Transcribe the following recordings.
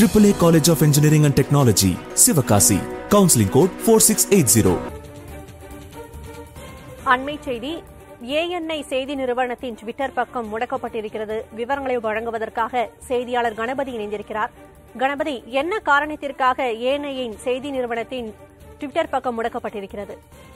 AAA College of Engineering and Technology, Sivakasi. Counseling code 4680. அண்மை செய்தி ANI செய்தி நிறுவனத்தின் ட்விட்டர் பக்கம் முடக்கப்பட்டிருக்கிறது விவரங்களை வழங்குவதற்காக செய்தியாளர் கணபதி இணைந்திருக்கிறார் கணபதி என்ன காரணத்திற்காக ஏஎன்ஐயின் செய்தி நிறுவனத்தின் ட்விட்டர் பக்கம் முடக்கப்பட்டிருக்கிறது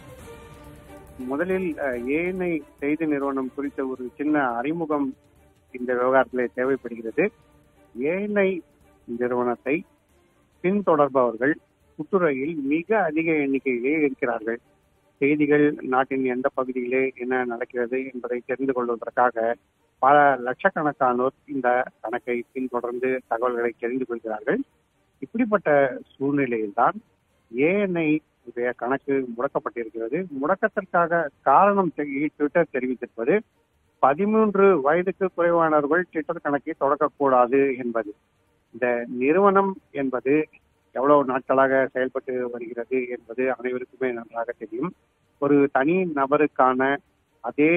முதலில் ஏஎன்ஐ செய்தி நிறுவனம் குறித்த ஒரு சின்ன அறிமுகம் இந்த விவகாரத்தில் தேவைப்படுகிறது ஏஎன்ஐ நிறுவனத்தை பின்தொடர்பவர்கள் குத்துறையில் மிக அதிக எண்ணிக்கையிலே இருக்கிறார்கள் செய்திகள் நாட்டின் எந்த பகுதியிலே என்ன நடக்கிறது என்பதை தெரிந்து கொள்வதற்காக பல லட்சக்கணக்கானோர் இந்த கணக்கை பின்தொடர்ந்து தகவல்களை தெரிந்து கொள்கிறார்கள் இப்படிப்பட்ட சூழ்நிலையில்தான் ஏஎன்ஐ உடைய கணக்கு முடக்கப்பட்டிருக்கிறது முடக்கத்திற்காக காரணம் தெ- ட்விட்டர் தெரிவித்திருப்பது பதிமூன்று வயதுக்கு குறைவானவர்கள் ட்விட்டர் கணக்கை தொடக்கக்கூடாது என்பது இந்த நிறுவனம் என்பது எவ்வளவு நாட்களாக செயல்பட்டு வருகிறது என்பது அனைவருக்குமே நன்றாக தெரியும் ஒரு தனி நபருக்கான அதே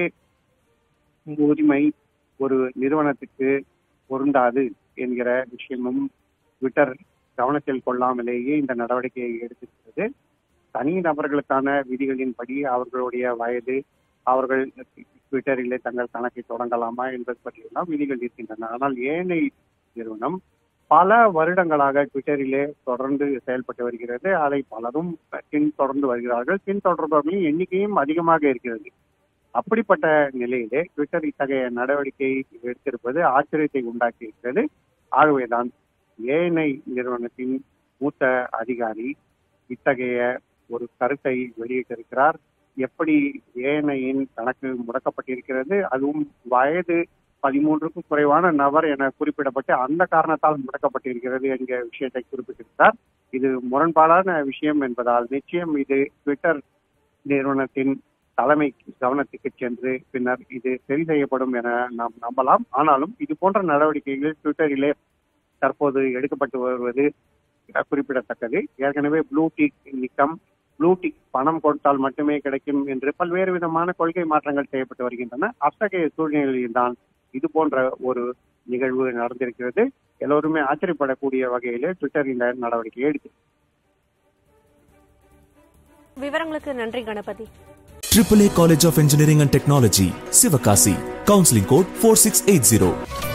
உரிமை ஒரு நிறுவனத்துக்கு பொருந்தாது என்கிற விஷயமும் ட்விட்டர் கவனத்தில் கொள்ளாமலேயே இந்த நடவடிக்கையை எடுத்திருக்கிறது தனி நபர்களுக்கான விதிகளின்படி அவர்களுடைய வயது அவர்கள் ட்விட்டரிலே தங்கள் கணக்கை தொடங்கலாமா என்பது பற்றியெல்லாம் விதிகள் இருக்கின்றன ஆனால் ஏனை நிறுவனம் பல வருடங்களாக ட்விட்டரிலே தொடர்ந்து செயல்பட்டு வருகிறது அதை பலரும் பின்தொடர்ந்து வருகிறார்கள் பின்தொடர்பவர்களின் எண்ணிக்கையும் அதிகமாக இருக்கிறது அப்படிப்பட்ட நிலையிலே ட்விட்டர் இத்தகைய நடவடிக்கை எடுத்திருப்பது ஆச்சரியத்தை உண்டாக்கி இருக்கிறது ஆகவேதான் ஏஎன்ஐ நிறுவனத்தின் மூத்த அதிகாரி இத்தகைய ஒரு கருத்தை வெளியிட்டிருக்கிறார் எப்படி ஏஎன்ஐயின் கணக்கு முடக்கப்பட்டிருக்கிறது அதுவும் வயது பதிமூன்றுக்கும் குறைவான நபர் என குறிப்பிடப்பட்டு அந்த காரணத்தால் முடக்கப்பட்டிருக்கிறது என்கிற விஷயத்தை குறிப்பிட்டிருக்கிறார் இது முரண்பாடான விஷயம் என்பதால் நிச்சயம் இது ட்விட்டர் நிறுவனத்தின் தலைமை கவனத்துக்கு சென்று பின்னர் இது சரி செய்யப்படும் என நாம் நம்பலாம் ஆனாலும் இது போன்ற நடவடிக்கைகள் ட்விட்டரிலே தற்போது எடுக்கப்பட்டு வருவது குறிப்பிடத்தக்கது ஏற்கனவே ப்ளூ டிக் நீக்கம் ப்ளூ டிக் பணம் கொடுத்தால் மட்டுமே கிடைக்கும் என்று பல்வேறு விதமான கொள்கை மாற்றங்கள் செய்யப்பட்டு வருகின்றன அத்தகைய சூழ்நிலையில்தான் இது போன்ற ஒரு நிகழ்வு நடந்திருக்கிறது எல்லோருமே ஆச்சரியப்படக்கூடிய வகையிலே ட்விட்டர் இந்த நடவடிக்கையை எடுத்து விவரங்களுக்கு நன்றி Ganapathi AAA College of Engineering and Technology, Sivakasi. Counseling code 4680.